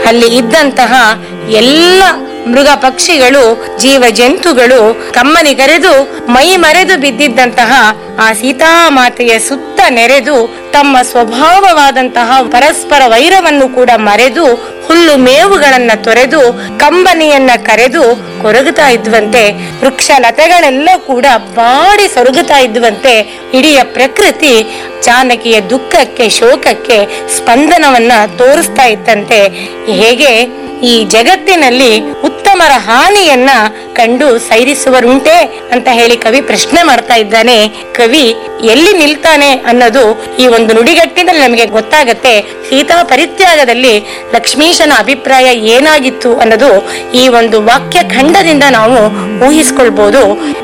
ಅಲ್ಲಿ ಇದ್ದಂತಹ ಎಲ್ಲ ಮೃಗ ಪಕ್ಷಿಗಳು ಜೀವ ಜಂತುಗಳು ಕಮ್ಮನಿಗರೆದು ಮೈ ಮರೆದು ಬಿದ್ದಿದ್ದಂತಹ ಆ ಸೀತಾಮಾತೆಯ ಸುತ್ತ ನೆರೆದು ತಮ್ಮ ಸ್ವಭಾವವಾದಂತಹ ಪರಸ್ಪರ ವೈರವನ್ನು ಕೂಡ ಮರೆದು ಹುಲ್ಲು ಮೇವುಗಳನ್ನ ತೊರೆದು ಕಂಬನಿಯನ್ನ ಕರೆದು ಕೊರಗುತ್ತಾ ಇದ್ವಂತೆ ವೃಕ್ಷ ಲತೆಗಳೆಲ್ಲ ಕೂಡ ಬಾಡಿ ಸೊರಗುತ್ತಾ ಇದ್ವಂತೆ ಇಡೀ ಪ್ರಕೃತಿ ಜಾನಕಿಯ ದುಃಖಕ್ಕೆ ಶೋಕಕ್ಕೆ ಸ್ಪಂದನವನ್ನ ತೋರಿಸ್ತಾ ಇತ್ತಂತೆ ಹೇಗೆ ಈ ಜಗತ್ತಿನಲ್ಲಿ ಉತ್ತಮರ ಹಾನಿಯನ್ನ ಕಂಡು ಸೈರಿಸುವರುಂಟೆ ಅಂತ ಹೇಳಿ ಕವಿ ಪ್ರಶ್ನೆ ಮಾಡ್ತಾ ಇದ್ದಾನೆ ಕವಿ ಎಲ್ಲಿ ನಿಲ್ತಾನೆ ಅನ್ನೋದು ಈ ಒಂದು ನುಡಿಗಟ್ಟಿನಲ್ಲಿ ನಮಗೆ ಗೊತ್ತಾಗತ್ತೆ ಸೀತಾ ಪರಿತ್ಯಾಗದಲ್ಲಿ ಲಕ್ಷ್ಮೀಶನ ಅಭಿಪ್ರಾಯ ಏನಾಗಿತ್ತು ಅನ್ನೋದು ಈ ಒಂದು ವಾಕ್ಯ ಖಂಡದಿಂದ ನಾವು ಊಹಿಸ್ಕೊಳ್ಬಹುದು